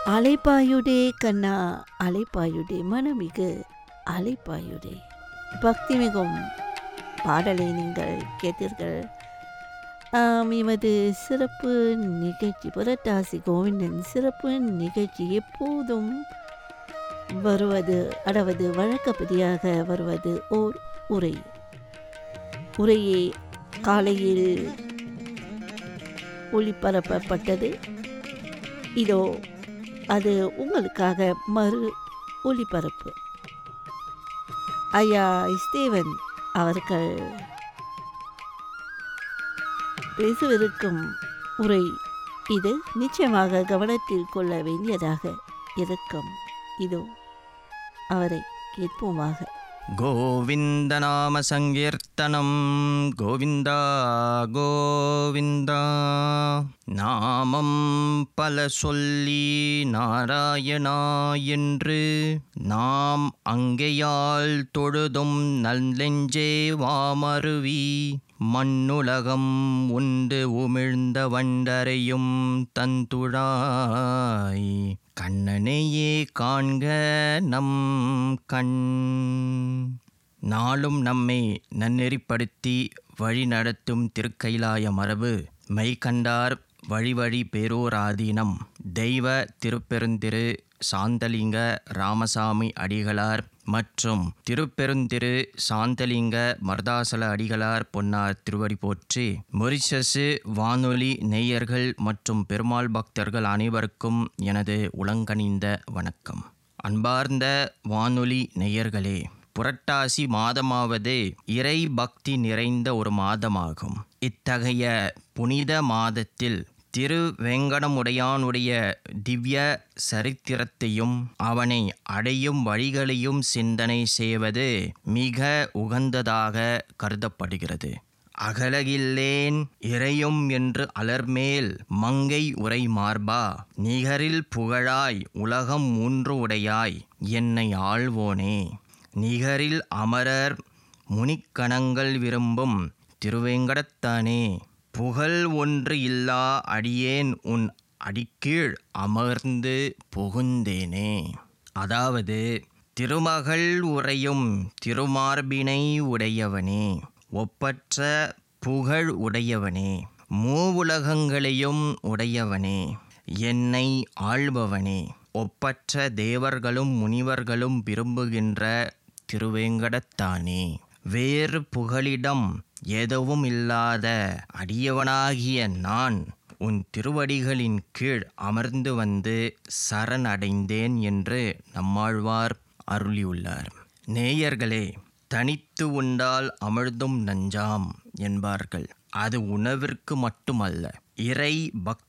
அலைப்பாயுடே கண்ணா அலைப்பாயுடே மனமிகு அலைப்பாயுடே பக்தி மிகும் பாடலை நீங்கள் கேட்டீர்கள் ஆம், எமது சிறப்பு நிகழ்ச்சி புரட்டாசி கோவிந்தன் சிறப்பு நிகழ்ச்சி எப்போதும் வருவது அதாவது வழக்கப்படியாக வருவது ஓர் உரை உரையே காலையில் ஒளிபரப்பப்பட்டது இதோ அது உங்களுக்காக மறு ஒளிபரப்பு ஐயா ஸ்டீவன் அவர்கள் பேசவிருக்கும் உரை இது நிச்சயமாக கவனத்தில் கொள்ள வேண்டியதாக இருக்கும் இதோ அவரை கேட்போமாக गोविन्दनामसङ्कीर्तनं गोविन्द கோவிந்தா நாமம் பல சொல்லி நாராயணா என்று நாம் அங்கேயால் தொழுதும் நல்லெஞ்சே வாமருவி மண்ணுலகம் உண்டு உமிழ்ந்த வண்டரையும் தந்துழாய் கண்ணனையே காண்க நம் கண் நாளும் நம்மை நன்னெறிப்படுத்தி வழி நடத்தும் திருக்கைலாய மரபு மெய்கண்டார் வழி வழி பேரூராதீனம் தெய்வ திருப்பெருந்திரு சாந்தலிங்க ராமசாமி அடிகளார் மற்றும் திருப்பெருந்திரு சாந்தலிங்க மர்தாசல அடிகளார் பொன்னார் திருவடி போற்றி மொரிஷசு வானொலி நேயர்கள் மற்றும் பெருமாள் பக்தர்கள் அனைவருக்கும் எனது உளங்கனிந்த வணக்கம் அன்பார்ந்த வானொலி நேயர்களே புரட்டாசி மாதமாவது இறை பக்தி நிறைந்த ஒரு மாதமாகும் இத்தகைய புனித மாதத்தில் திரு வெங்கடமுடையானுடைய திவ்ய சரித்திரத்தையும் அவனை அடையும் வழிகளையும் சிந்தனை செய்வது மிக உகந்ததாக கருதப்படுகிறது அகலகில்லேன் இறையும் என்று அலர்மேல் மங்கை உரை மார்பா நிகரில் புகழாய் உலகம் மூன்று உடையாய் என்னை ஆள்வோனே நிகரில் அமரர் முனிக்கணங்கள் விரும்பும் திருவேங்கடத்தானே புகழ் ஒன்று இல்லா அடியேன் உன் அடிக்கீழ் அமர்ந்து புகுந்தேனே அதாவது திருமகள் உரையும் திருமார்பினை உடையவனே ஒப்பற்ற புகழ் உடையவனே மூவுலகங்களையும் உடையவனே என்னை ஆள்பவனே ஒப்பற்ற தேவர்களும் முனிவர்களும் விரும்புகின்ற திருவேங்கடத்தானே வேறு புகலிடம் எதுவும் இல்லாத அடியவனாகிய நான் உன் திருவடிகளின் கீழ் அமர்ந்து வந்து சரணடைந்தேன் என்று நம்மாழ்வார் அருளியுள்ளார் நேயர்களே தனித்து உண்டால் அமிழ்தும் நஞ்சாம் என்பார்கள் அது உணவிற்கு மட்டுமல்ல இறை பக்தி